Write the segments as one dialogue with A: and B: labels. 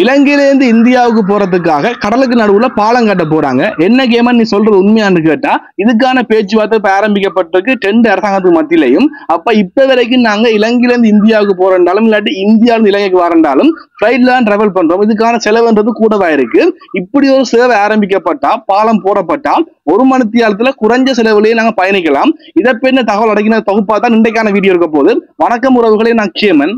A: இலங்கையிலேருந்து இந்தியாவுக்கு போறதுக்காக கடலுக்கு நடுவுல பாலம் கட்ட போறாங்க என்ன கேம நீ சொல்றது உண்மையான்னு கேட்டா இதுக்கான பேச்சுவார்த்தை இப்ப ஆரம்பிக்கப்பட்டிருக்கு டென்ட் அரசாங்கத்துக்கு மத்தியிலையும் அப்ப இப்ப வரைக்கும் நாங்க இலங்கையிலேருந்து இந்தியாவுக்கு போறோம்னாலும் இல்லாட்டி இந்தியாவிலிருந்து இலங்கைக்கு வரண்டாலும் ஃபிளைட்ல தான் டிராவல் பண்றோம் இதுக்கான செலவுன்றது கூடவா இருக்கு இப்படி ஒரு சேவை ஆரம்பிக்கப்பட்டா பாலம் போடப்பட்டால் ஒரு மணித்தியாலத்துல குறைஞ்ச செலவுலயே நாங்க பயணிக்கலாம் இதை பின்ன தகவல் அடக்கின தொகுப்பா தான் இன்றைக்கான வீடியோ இருக்க போகுது வணக்கம் உறவுகளே நான் கேமன்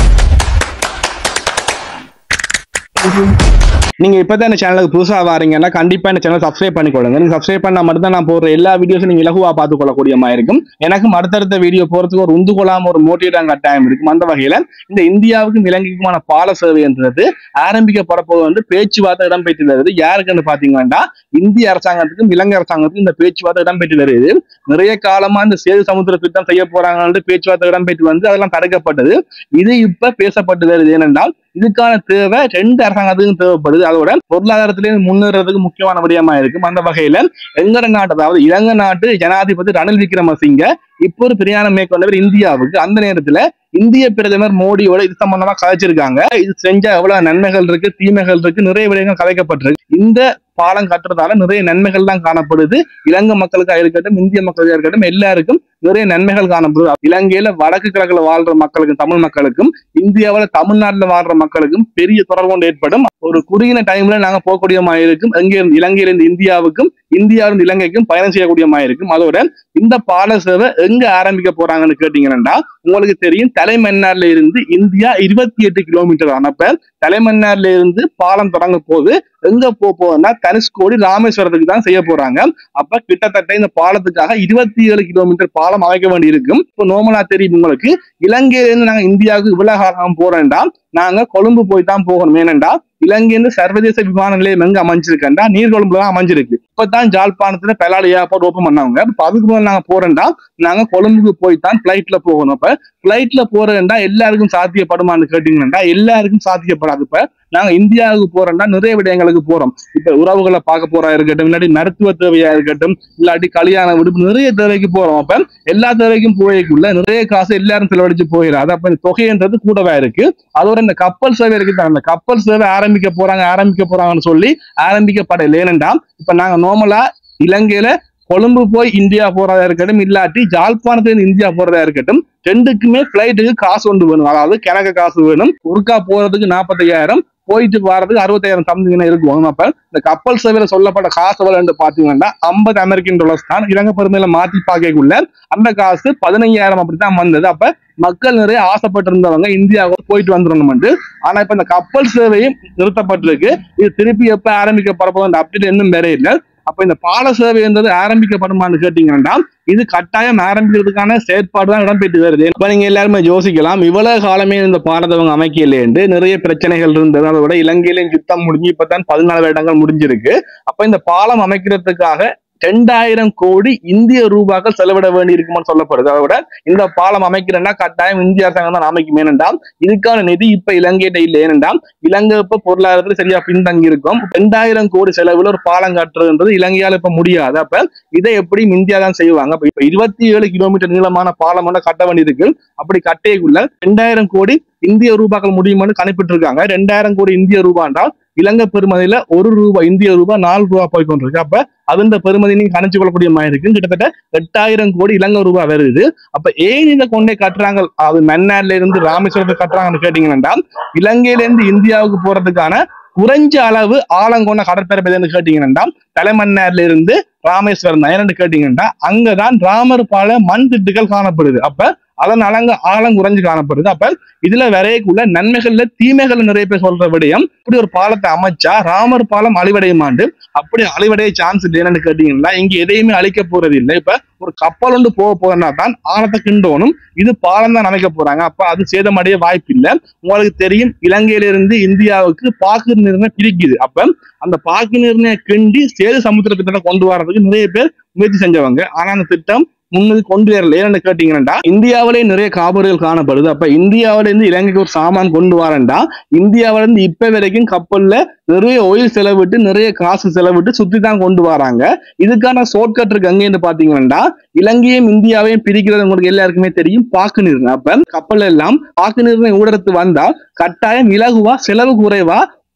A: நீங்க இப்பதான் இந்த சேனலுக்கு புதுசா வாரீங்கன்னா கண்டிப்பா இந்த சேனல் சப்ஸ்கிரைப் பண்ணிக்கொள்ளுங்க நீங்க சப்ஸ்கிரைப் பண்ணா மட்டும் தான் நான் போடுற எல்லா வீடியோஸும் நீங்க இலகுவா பார்த்து கொள்ளக்கூடிய மாதிரி இருக்கும் எனக்கும் அடுத்தடுத்த வீடியோ போறதுக்கு ஒரு உந்துகொள்ளாம ஒரு மோட்டிவேட் கட்டாயம் இருக்கும் அந்த வகையில இந்த இந்தியாவுக்கும் இலங்கைக்குமான பால சேவைன்றது ஆரம்பிக்கப்பட போது வந்து பேச்சுவார்த்தை இடம்பெற்று வருது யாருக்குன்னு பாத்தீங்கன்னா இந்திய அரசாங்கத்துக்கும் இலங்கை அரசாங்கத்துக்கும் இந்த பேச்சுவார்த்தை இடம்பெற்று வருது நிறைய காலமா இந்த சேது சமுத்திர திட்டம் செய்ய போறாங்கன்னு பேச்சுவார்த்தை இடம்பெற்று வந்து அதெல்லாம் தடுக்கப்பட்டது இது இப்ப பேசப்பட்டு வருது ஏனென்றால் இதுக்கான தேவை ரெண்டு அரசாங்கத்துக்கும் தேவைப்படுது அதோட பொருளாதாரத்திலேயே முன்னேறதுக்கு முக்கியமான விடயமா இருக்கும் அந்த வகையில எங்கட நாட்டு அதாவது இலங்கை நாட்டு ஜனாதிபதி ரணில் விக்ரமசிங்க இப்போ ஒரு பிரயாணம் மேற்கொண்டவர் இந்தியாவுக்கு அந்த நேரத்துல இந்திய பிரதமர் மோடியோட இது சம்பந்தமா கதைச்சிருக்காங்க இது செஞ்சா எவ்வளவு நன்மைகள் இருக்கு தீமைகள் இருக்கு நிறைய விடயங்கள் கதைக்கப்பட்டிருக்கு இந்த பாலம் கட்டுறதால நிறைய நன்மைகள் தான் காணப்படுது இலங்கை மக்களுக்காக இருக்கட்டும் இந்திய மக்களுக்காக இருக்கட்டும் எல்லாருக்கும் நிறைய நன்மைகள் காணப்படுது இலங்கையில வடக்கு கிழக்குல வாழ்ற மக்களுக்கும் தமிழ் மக்களுக்கும் இந்தியாவில தமிழ்நாட்டுல வாழ்ற மக்களுக்கும் பெரிய தொடர்பு ஒன்று ஏற்படும் ஒரு குறுகின டைம்ல நாங்க போகக்கூடிய மாதிரி இருக்கும் எங்க இருந்து இலங்கையில இருந்து இந்தியாவுக்கும் இந்தியாவிலிருந்து இலங்கைக்கும் பயணம் செய்யக்கூடிய மாதிரி இருக்கும் அதோட இந்த பால சேவை எங்க ஆரம்பிக்க போறாங்கன்னு கேட்டீங்கன்னா உங்களுக்கு தெரியும் தலைமன்னார்ல இருந்து இந்தியா இருபத்தி எட்டு கிலோமீட்டர் ஆனப்ப தலைமன்னார்ல இருந்து பாலம் தொடங்க போது எங்க போக போகுதுன்னா தனுஷ்கோடி ராமேஸ்வரத்துக்கு தான் செய்ய போறாங்க அப்ப கிட்டத்தட்ட இந்த பாலத்துக்காக இருபத்தி ஏழு கிலோமீட்டர் பாலம் அமைக்க வேண்டி இருக்கும் இப்போ நோமலா தெரியும் உங்களுக்கு இலங்கையில இருந்து நாங்க இந்தியாவுக்கு இவ்வளவு காலம் போறேன்டா நாங்க கொழும்பு போய் தான் போகணும் ஏனென்றா இலங்கையிலிருந்து சர்வதேச விமான நிலையம் எங்க அமைஞ்சிருக்கேன்டா நீர்கொழும்புல தான் அமைஞ்சிருக்கு இப்பதான் ஜாழ்ப்பாணத்துல பெலாலி ஏர்போர்ட் ஓப்பன் பண்ணாங்க இப்ப அதுக்கு முதல்ல நாங்க போறேன்டா நாங்க கொழும்புக்கு போய் தான் பிளைட்ல போகணும் அப்ப பிளைட்ல போறேன்டா எல்லாருக்கும் சாத்தியப்படுமான்னு கேட்டீங்கன்னா எல்லாருக்கும் சாத்தியப்படாது இப்ப நாங்க இந்தியாவுக்கு போறோம்னா நிறைய விடயங்களுக்கு போறோம் இப்ப உறவுகளை பார்க்க போறா இருக்கட்டும் இல்லாட்டி மருத்துவ தேவையா இருக்கட்டும் இல்லாட்டி கல்யாண விடுப்பு நிறைய தேவைக்கு போறோம் அப்ப எல்லா தேவைக்கும் போய்க்குள்ள நிறைய காசு எல்லாரும் செலவழிச்சு போயிடாது அப்ப இந்த தொகைன்றது கூடவா இருக்கு அதோட இந்த கப்பல் சேவை இருக்கு அந்த கப்பல் சேவை ஆரம்பிக்க போறாங்க ஆரம்பிக்க போறாங்கன்னு சொல்லி ஆரம்பிக்கப்படல ஏனென்றா இப்ப நாங்க நார்மலா இலங்கையில கொழும்பு போய் இந்தியா போறதா இருக்கட்டும் இல்லாட்டி ஜாழ்ப்பாணத்துல இருந்து இந்தியா போறதா இருக்கட்டும் ரெண்டுக்குமே பிளைட்டுக்கு காசு ஒன்று வேணும் அதாவது கிணக்கு காசு வேணும் ஒருக்கா போறதுக்கு நாற்பத்தையாயிரம் போயிட்டு வர்றதுக்கு அறுபத்தாயிரம் சம்திங் இருக்கும் அப்ப இந்த கப்பல் சேவையில சொல்லப்பட்ட காசு எவ்வளவு பாத்தீங்கன்னா ஐம்பது அமெரிக்கன் டாலர்ஸ் தான் இலங்கை பெருமையில மாத்தி பார்க்கக்குள்ள அந்த காசு பதினைஞ்சாயிரம் அப்படித்தான் வந்தது அப்ப மக்கள் நிறைய ஆசைப்பட்டு இருந்தவங்க இந்தியாவுக்கு போயிட்டு வந்துடணும்ட்டு ஆனா இப்ப இந்த கப்பல் சேவையும் நிறுத்தப்பட்டிருக்கு இது திருப்பி எப்ப ஆரம்பிக்கப்பட போகுது அப்டேட் இன்னும் வேற இல்லை அப்ப இந்த பால சேவைன்றது ஆரம்பிக்கப்படுமான்னு கேட்டீங்கன்னா இது கட்டாயம் ஆரம்பிக்கிறதுக்கான செயற்பாடு தான் இடம்பெற்று வருது இப்ப நீங்க எல்லாருமே யோசிக்கலாம் இவ்வளவு காலமே இந்த பாடத்தை அவங்க அமைக்கலேண்டு நிறைய பிரச்சனைகள் இருந்தது அதை விட இலங்கையிலும் யுத்தம் முடிஞ்சு இப்பதான் பதினாலு வருடங்கள் முடிஞ்சிருக்கு அப்ப இந்த பாலம் அமைக்கிறதுக்காக ரெண்டாயிரம் கோடி இந்திய ரூபாய்கள் செலவிட வேண்டி இருக்குமான்னு சொல்லப்படுது அதை விட இந்த பாலம் அமைக்கிறேன்னா கட்டாயம் இந்திய அரசாங்கம் தான் அமைக்கும் ஏனென்றால் இதுக்கான நிதி இப்ப இலங்கையிட்ட இல்லை ஏனென்றால் இலங்கை இப்ப பொருளாதாரத்துல சரியா பின்தங்கி இருக்கும் ரெண்டாயிரம் கோடி செலவுல ஒரு பாலம் கட்டுறதுன்றது இலங்கையால இப்ப முடியாது அப்ப இதை எப்படியும் இந்தியா தான் செய்வாங்க அப்ப இப்ப இருபத்தி ஏழு கிலோமீட்டர் நீளமான பாலம் ஒன்று கட்ட வேண்டியிருக்கு அப்படி கட்டைக்குள்ள ரெண்டாயிரம் கோடி இந்திய ரூபாய்கள் முடியுமான்னு கணிப்பிட்டு இருக்காங்க ரெண்டாயிரம் கோடி இந்திய ரூபாய் என்றால் இலங்கை பெருமதியில ஒரு ரூபாய் இந்திய ரூபாய் நாலு ரூபாய் போய் கொண்டிருக்கு அப்ப அது இந்த பெருமதி நீங்க கணிச்சு கொள்ளக்கூடிய மாதிரி இருக்கு கிட்டத்தட்ட எட்டாயிரம் கோடி இலங்கை ரூபாய் வருது அப்ப ஏன் இதை கொண்டே கட்டுறாங்க அது மன்னார்ல இருந்து ராமேஸ்வரத்துக்கு கட்டுறாங்கன்னு கேட்டீங்கன்னா இலங்கையில இருந்து இந்தியாவுக்கு போறதுக்கான குறைஞ்ச அளவு ஆழம் கொண்ட கடற்பரப்பு எதுன்னு கேட்டீங்கன்னா தலைமன்னார்ல இருந்து ராமேஸ்வரம் தான் ஏன்னு கேட்டீங்கன்னா அங்கதான் ராமர் பால மண் திட்டுகள் காணப்படுது அப்ப அதனால அங்க ஆழம் குறைஞ்சு காணப்படுது அப்ப இதுல வரையக்குள்ள நன்மைகள்ல தீமைகள் நிறைய பேர் சொல்ற விடயம் இப்படி ஒரு பாலத்தை அமைச்சா ராமர் பாலம் அழிவடையுமாண்டு அப்படி அழிவடைய சான்ஸ் இல்லை என்னன்னு கேட்டீங்கன்னா இங்க எதையுமே அழிக்க போறது இல்லை இப்ப ஒரு கப்பல் ஒன்று போக போறதுனா தான் ஆழத்தை கிண்டோனும் இது பாலம் தான் அமைக்க போறாங்க அப்ப அது சேதமடைய வாய்ப்பு இல்லை உங்களுக்கு தெரியும் இலங்கையிலிருந்து இந்தியாவுக்கு பாக்கு நீர்னை பிரிக்குது அப்ப அந்த பாக்கு நீர்னை கிண்டி சேது சமுத்திர திட்டத்தை கொண்டு வர்றதுக்கு நிறைய பேர் முயற்சி செஞ்சவங்க ஆனா அந்த திட்டம் முன்னது கொண்டு வரல ஏன்னு கேட்டீங்கன்னா இந்தியாவிலே நிறைய காபர்கள் காணப்படுது அப்ப இந்தியாவில இருந்து இலங்கைக்கு ஒரு சாமான் கொண்டு வரேன்டா இந்தியாவில இருந்து இப்ப வரைக்கும் கப்பல்ல நிறைய ஒயில் செலவிட்டு நிறைய காசு செலவிட்டு சுத்தி தான் கொண்டு வராங்க இதுக்கான ஷார்ட்கட் இருக்கு அங்கேருந்து பாத்தீங்கன்னா இலங்கையும் இந்தியாவையும் பிரிக்கிறது உங்களுக்கு எல்லாருக்குமே தெரியும் பாக்கு நீர் அப்ப கப்பல் எல்லாம் பாக்கு நீர் ஊடகத்து வந்தா கட்டாயம் இலகுவா செலவு குறைவா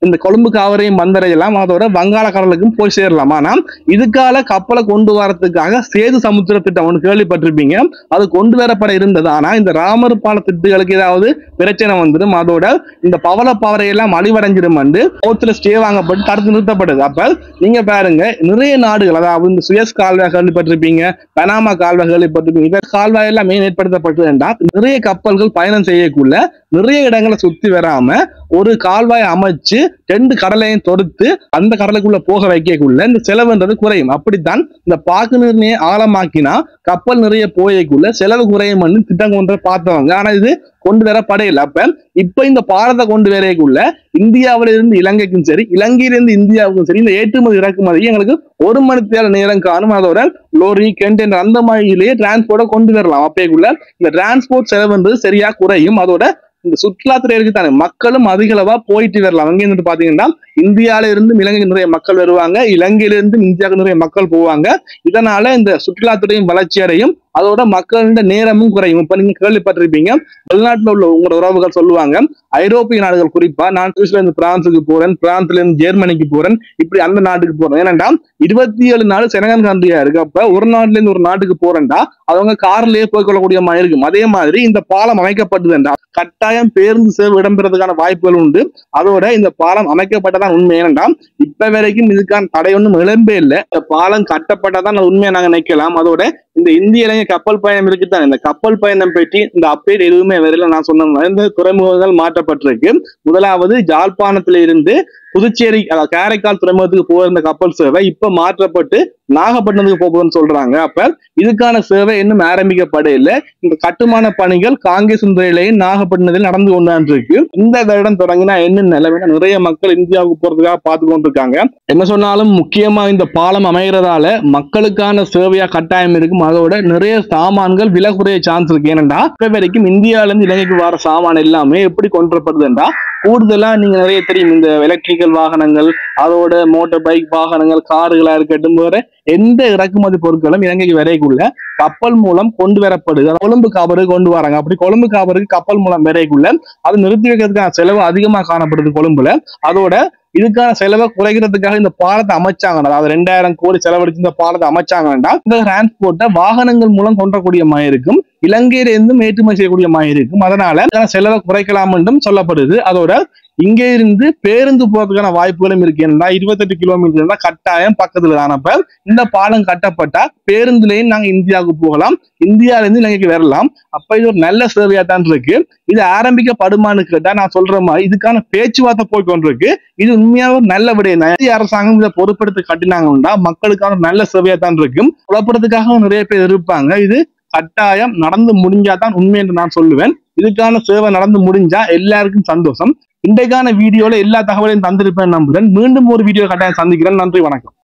A: இந்த கொழும்பு காவிரியும் வந்தடையலாம் அதோட வங்காள கடலுக்கும் போய் சேரலாம் ஆனா இதுக்கால கப்பலை கொண்டு வரதுக்காக சேது சமுத்திர திட்டம் ஒன்று கேள்விப்பட்டிருப்பீங்க அது கொண்டு வரப்பட இருந்தது ஆனா இந்த ராமர் பால திட்டுகளுக்கு ஏதாவது பிரச்சனை வந்துடும் அதோட இந்த பவள பாவரையெல்லாம் அழிவடைஞ்சிடும் வந்து கோர்ட்ல ஸ்டே வாங்கப்பட்டு தடுத்து நிறுத்தப்படுது அப்ப நீங்க பாருங்க நிறைய நாடுகள் அதாவது இந்த சுயஸ் கால்வாய் கேள்விப்பட்டிருப்பீங்க பனாமா கால்வாய் கேள்விப்பட்டிருப்பீங்க இந்த கால்வாய் எல்லாம் மேன் ஏற்படுத்தப்பட்டது என்றால் நிறைய கப்பல்கள் பயணம் செய்யக்குள்ள நிறைய இடங்களை சுத்தி வராம ஒரு கால்வாய் அமைச்சு ரெண்டு கடலையும் தொடுத்து அந்த கடலுக்குள்ள போக வைக்கக்குள்ள இந்த செலவுன்றது குறையும் அப்படித்தான் இந்த பாக்கு நீர்னையை ஆழமாக்கினா கப்பல் நிறைய போயக்குள்ள செலவு குறையும் திட்டம் கொண்டு பார்த்தவங்க ஆனா இது கொண்டு வர படையில அப்ப இப்ப இந்த பாரத கொண்டு வரைக்குள்ள இந்தியாவில இருந்து இலங்கைக்கும் சரி இலங்கையிலிருந்து இந்தியாவுக்கும் சரி இந்த ஏற்றுமதி இறக்குமதி எங்களுக்கு ஒரு மணி தேவை நேரம் காணும் அதோட லோரி கண்டெய்னர் அந்த மாதிரிலேயே டிரான்ஸ்போர்ட்டை கொண்டு வரலாம் அப்பேக்குள்ள இந்த டிரான்ஸ்போர்ட் செலவுன்றது சரியா குறையும் அதோட இந்த சுற்றுலாத்துறைக்கு தானே மக்களும் அதிக அளவா போயிட்டு வரலாம் அங்க இருந்து பாத்தீங்கன்னா இந்தியால இருந்து இலங்கைக்கு நிறைய மக்கள் வருவாங்க இலங்கையில இருந்து இந்தியாவுக்கு நிறைய மக்கள் போவாங்க இதனால இந்த சுற்றுலாத்துறையும் வளர்ச்சி அடையும் அதோட மக்களிட நேரமும் குறையும் இப்ப நீங்க கேள்விப்பட்டிருப்பீங்க வெளிநாட்டுல உள்ள உங்களோட உறவுகள் சொல்லுவாங்க ஐரோப்பிய நாடுகள் குறிப்பா நான் சுவிட்சர்லாந்து பிரான்ஸுக்கு போறேன் பிரான்ஸ்ல இருந்து ஜெர்மனிக்கு போறேன் இப்படி அந்த நாட்டுக்கு போறேன் ஏன்னா இருபத்தி ஏழு நாடு செனகன் கண்ட்ரியா இருக்கு அப்ப ஒரு நாட்டுல இருந்து ஒரு நாட்டுக்கு போறேன்டா அவங்க கார்லயே போய் கொள்ளக்கூடிய மாதிரி இருக்கும் அதே மாதிரி இந்த பாலம் அமைக்கப்பட்டதுண்டா கட்டாயம் பேருந்து சேவை இடம்பெறதுக்கான வாய்ப்புகள் உண்டு அதோட இந்த பாலம் அமைக்கப்பட்டதான் உண்மை ஏனென்றா இப்ப வரைக்கும் இதுக்கான தடை ஒன்றும் எழும்பே இல்லை இந்த பாலம் கட்டப்பட்டதான் அது உண்மையை நாங்க நினைக்கலாம் அதோட இந்த இந்திய இலங்கை கப்பல் பயணம் இருக்குதான் இந்த கப்பல் பயணம் பற்றி இந்த அப்டேட் எதுவுமே வரல நான் சொன்ன மாதிரி இந்த துறைமுகங்கள் மாற்றப்பட்டிருக்கு முதலாவது ஜாழ்ப்பாணத்தில இருந்து புதுச்சேரி அதாவது காரைக்கால் துறைமுகத்துக்கு போகிற இந்த கப்பல் சேவை இப்ப மாற்றப்பட்டு நாகப்பட்டினத்துக்கு போகுதுன்னு சொல்றாங்க அப்ப இதுக்கான சேவை இன்னும் ஆரம்பிக்கப்பட இல்லை இந்த கட்டுமான பணிகள் காங்கேசுந்தரையிலையும் நாகப்பட்டினத்தில் நடந்து கொண்டான் இருக்கு இந்த வருடம் தொடங்கினா என்ன நிலைமைனா நிறைய மக்கள் இந்தியாவுக்கு போறதுக்காக பார்த்து கொண்டிருக்காங்க என்ன சொன்னாலும் முக்கியமா இந்த பாலம் அமைகிறதால மக்களுக்கான சேவையா கட்டாயம் இருக்கும் அதோட நிறைய சாமான்கள் விலை குறைய சான்ஸ் இருக்கு ஏனண்டா இப்ப வரைக்கும் இந்தியால இருந்து இலங்கைக்கு வர சாமான் எல்லாமே எப்படி கொண்டுப்படுதுன்றா கூடுதலா நீங்க நிறைய தெரியும் இந்த எலக்ட்ரிக்கல் வாகனங்கள் அதோட மோட்டார் பைக் வாகனங்கள் கார்களா இருக்கட்டும் வேற எந்த இறக்குமதி பொருட்களும் இலங்கைக்கு வரைக்குள்ள கப்பல் மூலம் கொண்டு வரப்படுது அதாவது கொழும்பு காபருக்கு கொண்டு வராங்க அப்படி கொழும்பு காபருக்கு கப்பல் மூலம் வரைக்குள்ள அது நிறுத்தி வைக்கிறதுக்கான செலவு அதிகமா காணப்படுது கொழும்புல அதோட இதுக்கான செலவை குறைக்கிறதுக்காக இந்த பாலத்தை அமைச்சாங்க அதாவது ரெண்டாயிரம் கோடி செலவழிச்சு இந்த பாலத்தை அமைச்சாங்கன்னா இந்த டிரான்ஸ்போர்ட்டை வாகனங்கள் மூலம் கொண்டக்கூடிய மாதிரி இருக்கும் இலங்கையில இருந்தும் ஏற்றுமதி செய்யக்கூடிய மாதிரி இருக்கும் அதனால இதுக்கான செலவை குறைக்கலாம் என்றும் சொல்லப்படுது அதோட இங்க இருந்து பேருந்து போறதுக்கான வாய்ப்புகளும் இருக்கு ஏன்னா இருபத்தெட்டு கிலோமீட்டர் தான் கட்டாயம் பக்கத்துல தானப்ப இந்த பாலம் கட்டப்பட்டா பேருந்துலயும் நாங்க இந்தியாவுக்கு போகலாம் இந்தியால இருந்து இலங்கைக்கு வரலாம் அப்ப இது ஒரு நல்ல சேவையா தான் இருக்கு இது ஆரம்பிக்கப்படுமான்னு கேட்டா நான் சொல்ற மாதிரி இதுக்கான பேச்சுவார்த்தை போய் கொண்டிருக்கு இது உண்மையாக ஒரு நல்ல விடயம் தான் இந்திய அரசாங்கம் இதை பொறுப்பெடுத்து கட்டினாங்கன்னா மக்களுக்கான ஒரு நல்ல சேவையா தான் இருக்கும் குழப்பறதுக்காக நிறைய பேர் இருப்பாங்க இது கட்டாயம் நடந்து முடிஞ்சாதான் உண்மை என்று நான் சொல்லுவேன் இதுக்கான சேவை நடந்து முடிஞ்சா எல்லாருக்கும் சந்தோஷம் இன்றைக்கான வீடியோல எல்லா தகவலையும் தந்திருப்பேன் நம்புறேன் மீண்டும் ஒரு வீடியோ கட்டாயம் சந்திக்கிறேன் நன்றி வணக்கம்